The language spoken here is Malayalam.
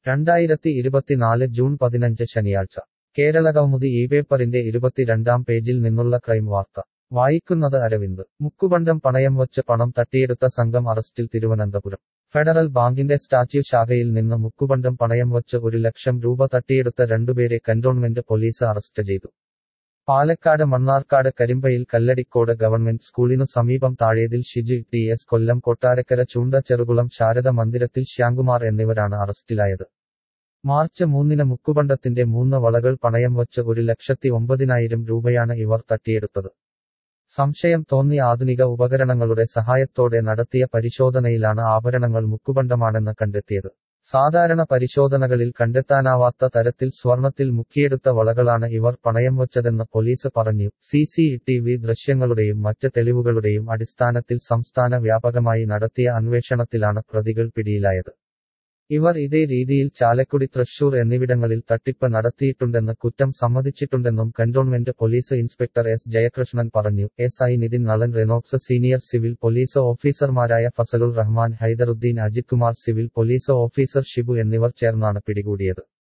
രണ്ടായിരത്തി ഇരുപത്തിനാല് ജൂൺ പതിനഞ്ച് ശനിയാഴ്ച കേരളകൗമുദി ഈ പേപ്പറിന്റെ ഇരുപത്തിരണ്ടാം പേജിൽ നിന്നുള്ള ക്രൈം വാർത്ത വായിക്കുന്നത് അരവിന്ദ് മുക്കുബണ്ടം പണയം വച്ച് പണം തട്ടിയെടുത്ത സംഘം അറസ്റ്റിൽ തിരുവനന്തപുരം ഫെഡറൽ ബാങ്കിന്റെ സ്റ്റാച്യു ശാഖയിൽ നിന്ന് മുക്കുബണ്ടം പണയം വച്ച് ഒരു ലക്ഷം രൂപ തട്ടിയെടുത്ത രണ്ടുപേരെ കന്റോൺമെന്റ് പോലീസ് അറസ്റ്റ് ചെയ്തു പാലക്കാട് മണ്ണാർക്കാട് കരിമ്പയിൽ കല്ലടിക്കോട് ഗവൺമെന്റ് സ്കൂളിനു സമീപം താഴേതിൽ ഷിജു ടി എസ് കൊല്ലം കൊട്ടാരക്കര ചൂണ്ട ചെറുകുളം ശാരദ മന്ദിരത്തിൽ ശ്യാംകുമാർ എന്നിവരാണ് അറസ്റ്റിലായത് മാർച്ച് മൂന്നിന് മുക്കുബണ്ടത്തിന്റെ മൂന്ന് വളകൾ പണയം വച്ച് ഒരു ലക്ഷത്തി ഒമ്പതിനായിരം രൂപയാണ് ഇവർ തട്ടിയെടുത്തത് സംശയം തോന്നി ആധുനിക ഉപകരണങ്ങളുടെ സഹായത്തോടെ നടത്തിയ പരിശോധനയിലാണ് ആഭരണങ്ങൾ മുക്കുബണ്ടമാണെന്ന് കണ്ടെത്തിയത് സാധാരണ പരിശോധനകളിൽ കണ്ടെത്താനാവാത്ത തരത്തിൽ സ്വർണത്തിൽ മുക്കിയെടുത്ത വളകളാണ് ഇവർ പണയം വച്ചതെന്ന് പോലീസ് പറഞ്ഞു സി സി ടി വി ദൃശ്യങ്ങളുടെയും മറ്റ് തെളിവുകളുടെയും അടിസ്ഥാനത്തിൽ സംസ്ഥാന വ്യാപകമായി നടത്തിയ അന്വേഷണത്തിലാണ് പ്രതികൾ പിടിയിലായത് ഇവർ ഇതേ രീതിയിൽ ചാലക്കുടി തൃശൂർ എന്നിവിടങ്ങളിൽ തട്ടിപ്പ് നടത്തിയിട്ടുണ്ടെന്ന് കുറ്റം സമ്മതിച്ചിട്ടുണ്ടെന്നും cantonment police inspector S Jayakrishnan പറഞ്ഞു S I Nithin Nalan Renox senior civil police ഓഫീസർമാരായ Fazalur Rahman Haidaruddin Ajith Kumar civil police officer Shibu എന്നിവർ ചേർന്നാണ് പിടികൂടിയത്